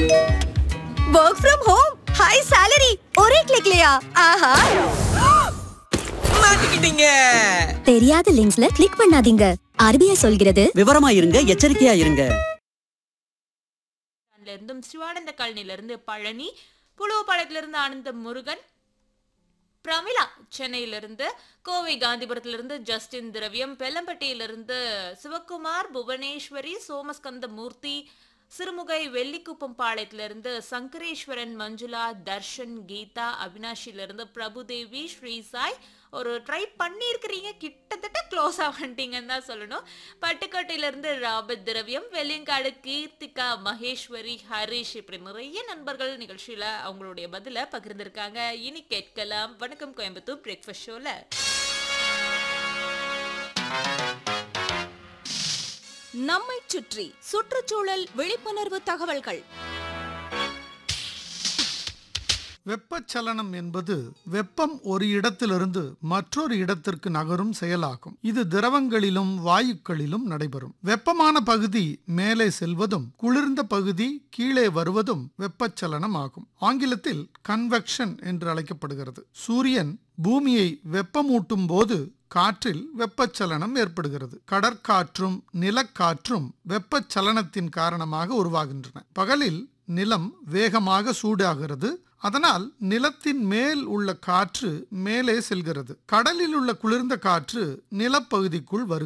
work from home high salary ஒரே கிளிக்லயா ஆஹா மாட்டிக்கிட்டீங்க தெரியாத லிங்க்ஸ்ல கிளிக் பண்ணாதீங்க ஆர்பிஐ சொல்கிறது விவரமா இருங்க எச்சரிக்கையா இருங்க ல இருந்தும் சிவானந்த காலனில இருந்து பழனி புழுவப்பாளையத்துல இருந்து ஆனந்த முருகன் பிரமிளா சென்னையில இருந்து கோவை காந்திபுரத்துல இருந்து ஜஸ்டின் திரவியம் பெல்லம்பட்டியில இருந்து சிவகுமார் புவனேஸ்வரி சோமஸ்கந்த மூர்த்தி சிறுமுகை வெள்ளிக்குப்பம் பாளையத்துல இருந்து சங்கரேஸ்வரன் மஞ்சுளா தர்ஷன் கீதா அவினாஷில இருந்து பிரபுதேவி ஸ்ரீசாய் ஒரு ட்ரை பண்ணியிருக்கிறீங்க கிட்டத்தட்ட க்ளோஸ் வந்துட்டீங்கன்னு தான் சொல்லணும் பட்டுக்கோட்டையில இருந்து ராபர்ட் திரவியம் வெள்ளியங்காடு கீர்த்திகா மகேஸ்வரி ஹரிஷ் இப்படி நிறைய நண்பர்கள் நிகழ்ச்சியில அவங்களுடைய பதில பகிர்ந்திருக்காங்க இனி கேட்கலாம் வணக்கம் கோயம்புத்தூர் பிரேக்ஃபாஸ்ட் ஷோல நம்மைச் சுற்றி சுற்றுச்சூழல் விழிப்புணர்வு தகவல்கள் வெப்பச்சலனம் என்பது வெப்பம் ஒரு இடத்திலிருந்து மற்றொரு இடத்திற்கு நகரும் செயலாகும் இது திரவங்களிலும் வாயுக்களிலும் நடைபெறும் வெப்பமான பகுதி மேலே செல்வதும் குளிர்ந்த பகுதி கீழே வருவதும் வெப்பச்சலனம் ஆகும் ஆங்கிலத்தில் கன்வெக்ஷன் என்று அழைக்கப்படுகிறது சூரியன் பூமியை வெப்பமூட்டும் போது காற்றில் வெப்பச்சலனம் ஏற்படுகிறது கடற்காற்றும் நிலக்காற்றும் வெப்பச்சலனத்தின் காரணமாக உருவாகின்றன பகலில் நிலம் வேகமாக சூடாகிறது அதனால் நிலத்தின் மேல் உள்ள காற்று மேலே செல்கிறது கடலில் உள்ள குளிர்ந்த காற்று நிலப்பகுதிக்குள் வருகிறது